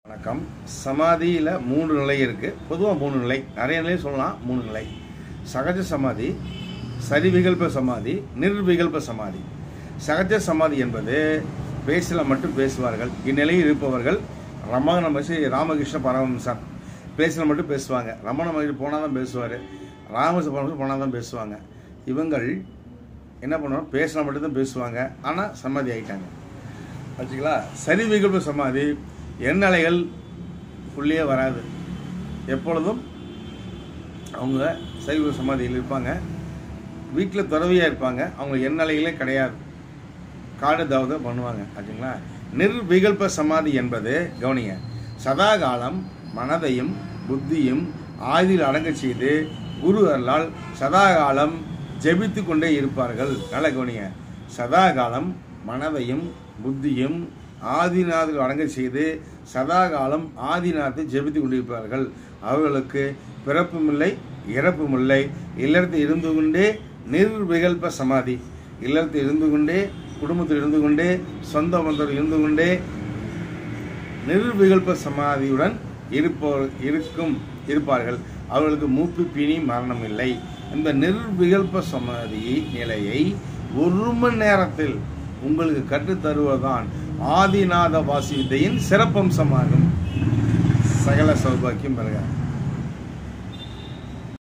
வணக்கம் சமாதியில் மூணு நிலை இருக்குது பொதுவாக மூணு நிலை நிறைய நிலை சொல்லலாம் மூணு நிலை சகஜ சமாதி சரிவிகல்ப சமாதி நிர்விகல்ப சமாதி சகஜ சமாதி என்பது பேசல மட்டும் பேசுவார்கள் இந்நிலையில் இருப்பவர்கள் ரமண மகிழ்ச்சி ராமகிருஷ்ண பரமஹம்சர் பேசல மட்டும் பேசுவாங்க ரமண மகிழ்ச்சி போனால் தான் பேசுவார் ராமகிருஷ்ண பரமஹம்சர் போனால் தான் பேசுவாங்க இவங்கள் என்ன பண்ணுவாங்க பேசினா மட்டும்தான் பேசுவாங்க ஆனால் சமாதி ஆயிட்டாங்க வச்சுங்களா சரி விகல்ப சமாதி எண்ணலைகள் உள்ளே வராது எப்பொழுதும் அவங்க சைவ சமாதியில் இருப்பாங்க வீட்டில் துறவியாக இருப்பாங்க அவங்க எண்ணலைகளே கிடையாது காடு தவத பண்ணுவாங்க ஆச்சுங்களா நிர்விகல்ப சமாதி என்பது கவனிங்க சதா காலம் மனதையும் புத்தியும் ஆதியில் அடங்கச் செய்து குரு அருளால் சதா காலம் ஜெபித்து கொண்டே இருப்பார்கள் நல்ல கவனிங்க சதா காலம் மனதையும் புத்தியும் ஆதிநாதில் அடங்க செய்து சதா காலம் ஆதிநாத்தை ஜெபித்து கொண்டிருப்பார்கள் அவர்களுக்கு பிறப்பும் இல்லை இறப்பும் இல்லை இல்லறத்தில் இருந்து கொண்டே நிர்விகல்ப சமாதி இல்லறத்தில் இருந்து கொண்டே குடும்பத்தில் இருந்து கொண்டே சொந்த பந்தத்தில் இருந்து கொண்டே நிர்விகல்ப சமாதியுடன் இருப்போர் இருக்கும் இருப்பார்கள் அவர்களுக்கு மூப்பு பிணி மரணம் இல்லை இந்த நிர்விகல்ப சமாதி நிலையை ஒரு மணி நேரத்தில் உங்களுக்கு கற்றுத் தருவதுதான் ஆதிநாத வாசி வித்தையின் சிறப்பம்சமாகும் சகல சௌபாக்கியம் பெறுக